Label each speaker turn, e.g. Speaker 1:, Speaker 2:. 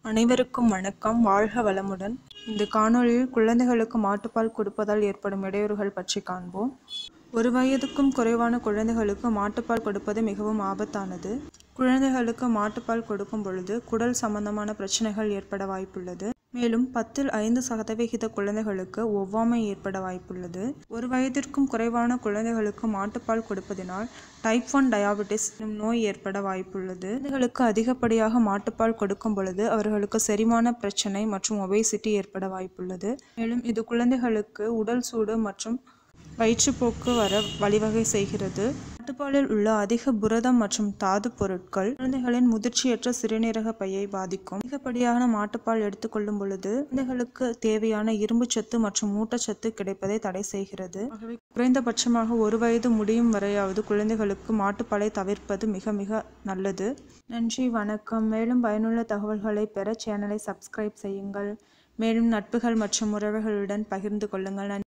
Speaker 1: அனைவருக்கும் வணக்கம் வாழ்க வளமுடன் இந்த காணொளியில் குழந்தைகளுக்கு மாட்டுப்பால் கொடுப்பதால் ஏற்படும் இடையூறுகள் பற்றி காண்போம் ஒரு வயதுக்கும் குறைவான குழந்தைகளுக்கு மாட்டுப்பால் கொடுப்பது மிகவும் ஆபத்தானது குழந்தைகளுக்கு மாட்டுப்பால் கொடுக்கும் பொழுது குடல் சம்பந்தமான பிரச்சனைகள் ஏற்பட வாய்ப்புள்ளது மேலும் பத்தில் ஐந்து சதவிகித குழந்தைகளுக்கு ஒவ்வாமை ஏற்பட வாய்ப்புள்ளது ஒரு வயதிற்கும் குறைவான குழந்தைகளுக்கு மாட்டுப்பால் கொடுப்பதினால் டைப் ஒன் டயாபெட்டிஸ் எனும் நோய் ஏற்பட வாய்ப்புள்ளது குழந்தைகளுக்கு அதிகப்படியாக மாட்டுப்பால் கொடுக்கும் பொழுது அவர்களுக்கு செரிமான பிரச்சனை மற்றும் ஒபேசிட்டி ஏற்பட வாய்ப்புள்ளது மேலும் இது குழந்தைகளுக்கு உடல் சூடு மற்றும் வயிற்றுப்போக்கு வர வழிவகை செய்கிறது மாட்டுப்பாலில் உள்ள அதிக புரதம் மற்றும் தாது பொருட்கள் குழந்தைகளின் முதிர்ச்சியற்ற சிறுநீரக பையை பாதிக்கும் அதிகப்படியான மாட்டுப்பால் எடுத்துக்கொள்ளும் பொழுது குழந்தைகளுக்கு தேவையான இரும்பு சத்து மற்றும் ஊட்டச்சத்து கிடைப்பதை தடை செய்கிறது ஆகவே குறைந்தபட்சமாக ஒரு வயது முடியும் வரையாவது குழந்தைகளுக்கு மாட்டுப்பாலை தவிர்ப்பது மிக மிக நல்லது நன்றி வணக்கம் மேலும் பயனுள்ள தகவல்களை பெற சேனலை சப்ஸ்கிரைப் செய்யுங்கள் மேலும் நட்புகள் மற்றும் உறவுகளுடன் பகிர்ந்து கொள்ளுங்கள் நன்றி